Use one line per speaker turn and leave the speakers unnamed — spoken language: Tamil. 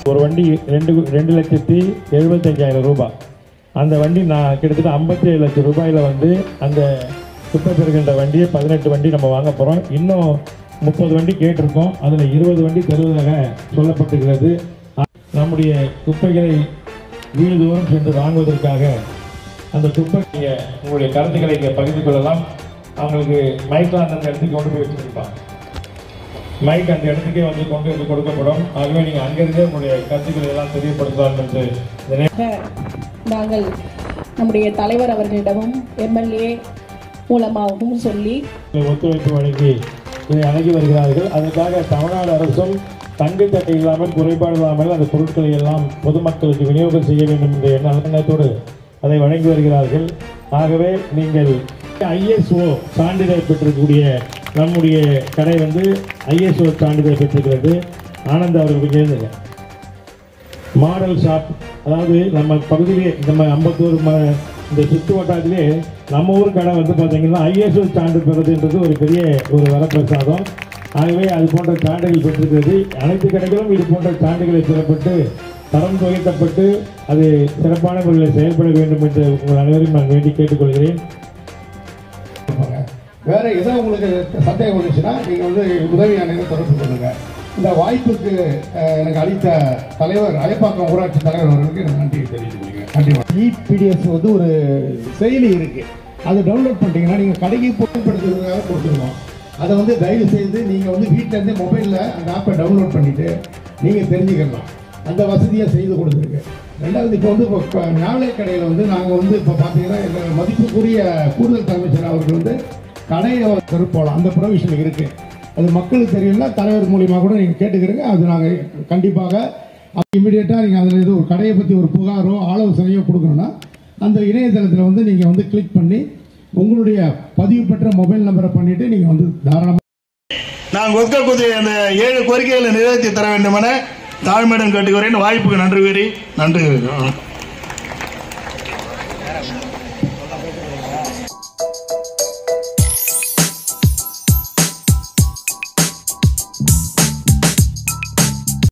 ஒரு வண்டி ரெண்டு ரெண்டு லட்சத்தி எழுபத்தஞ்சாயிரம் ரூபாய் அந்த வண்டி நான் கிட்டத்தட்ட ஐம்பத்தி ஏழு லட்சம் ரூபாயில் வந்து அந்த குப்பை பெறுகின்ற வண்டியை பதினெட்டு வண்டி நம்ம வாங்க போகிறோம் இன்னும் முப்பது வண்டி கேட்டிருக்கோம் அதில் இருபது வண்டி தருவதாக சொல்லப்பட்டிருக்கிறது நம்முடைய குப்பைகளை வீடு தோறும் சென்று வாங்குவதற்காக அந்த குப்பை நீங்கள் உங்களுடைய கருத்துக்களை இங்கே பகிர்ந்து கொள்ளலாம் அவங்களுக்கு மைக்லாம் அந்த இடத்துக்கு கொண்டு போய் வச்சுருப்பாங்க மைக் அந்த இடத்துக்கே வந்து கொண்டு வந்து கொடுக்கப்படும் ஆகவே நீங்கள் அங்கிருந்தே உங்களுடைய கருத்துக்களை எல்லாம் தெரியப்படுத்தலாம் என்று இந்த நே-
நாங்கள் நம்முடைய தலைவர் அவர்களிடமும் எம்எல்ஏ மூலமாகவும் சொல்லி
ஒத்துழைப்பு வழங்கி இதை அணுகி வருகிறார்கள் அதற்காக தமிழ்நாடு அரசும் தங்கு தட்டை இல்லாமல் குறைபாடு இல்லாமல் அந்த பொருட்களை எல்லாம் பொதுமக்களுக்கு விநியோகம் செய்ய வேண்டும் என்ற எண்ண எண்ணத்தோடு அதை வழங்கி வருகிறார்கள் ஆகவே நீங்கள் ஐஎஸ்ஓ சான்றிதழ் பெற்றிருக்கக்கூடிய நம்முடைய கடை வந்து ஐஎஸ்ஓ சான்றிதழ் பெற்றிருக்கிறது ஆனந்த் அவர்களுக்கு எழுதுங்க மாடல் ஷாப் அதாவது நம்ம பகுதியிலே நம்ம அம்பத்தூர் ம இந்த சுற்று வட்டாரத்திலே நம்ம ஊர் கடை வந்து பார்த்தீங்கன்னா ஐஎஸ்ஓ சான்று பெறுதுன்றது ஒரு பெரிய ஒரு வரப்பிரசாதம் ஆகவே அது போன்ற சான்றுகள் பெற்றிருக்கிறது அனைத்து கடைகளும் இது போன்ற சான்றுகளை பெறப்பட்டு தரம் துயர்த்தப்பட்டு அது சிறப்பான முறையில் செயல்பட வேண்டும் என்று உங்கள் அனைவரும் நான் வேண்டி கேட்டுக்கொள்கிறேன்
இருப்பாங்க. வேற ஏதோ உங்களுக்கு சந்தேகம் வந்துச்சுன்னா நீங்கள் வந்து உதவி அணையை தொடர்பு பண்ணுங்க இந்த வாய்ப்புக்கு அஹ், எனக்கு அளித்த தலைவர் அயப்பாக்கம் ஊராட்சி தலைவர் அவர்களுக்கு எனக்கு நன்றி தெரிவித்துக்கிறேன் கண்டிப்பாக இபிடிஎஸ் வந்து ஒரு செயலி இருக்கு அதை டவுன்லோட் பண்ணிட்டீங்கன்னா நீங்கள் கடைக்கு பயன்படுத்துறதுக்காக கொடுத்துருவோம் அதை வந்து தயவு செய்து நீங்கள் வந்து வீட்டில் இருந்தே மொபைலில் அந்த ஆப்பை டவுன்லோட் பண்ணிட்டு நீங்கள் தெரிஞ்சுக்கலாம் அந்த வசதியை செய்து கொடுத்துருக்கு ரெண்டாவது இப்போ வந்து இப்போ ஞாபக கடையில் வந்து நாங்கள் வந்து இப்போ பார்த்தீங்கன்னா எங்கள் மதிப்புக்குரிய கூடுதல் தலைமைச்சர் அவர்கள் வந்து கடையை திறப்பு போகலாம் அந்த ப்ரொவிஷன் இருக்கு அது மக்களுக்கு தெரியல தலைவர் மூலியமாக கூட நீங்கள் கேட்டுக்கிறீங்க அது நாங்கள் கண்டிப்பாக இமீடியட்டாக நீங்கள் அதில் எதுவும் ஒரு கடையை பற்றி ஒரு புகாரோ ஆலோசனையோ கொடுக்கணும்னா அந்த இணையதளத்தில் வந்து நீங்கள் வந்து கிளிக் பண்ணி உங்களுடைய பதிவு பெற்ற மொபைல் நம்பரை பண்ணிட்டு நீங்கள் வந்து தாராளமாக
நான் ஒதுக்கக்கூடிய அந்த ஏழு கோரிக்கைகளை நிறைவேற்றி தர வேண்டும் என தாழ்மையிடம் கேட்டுக்கிறேன் வாய்ப்புக்கு நன்றி கூறி நன்றி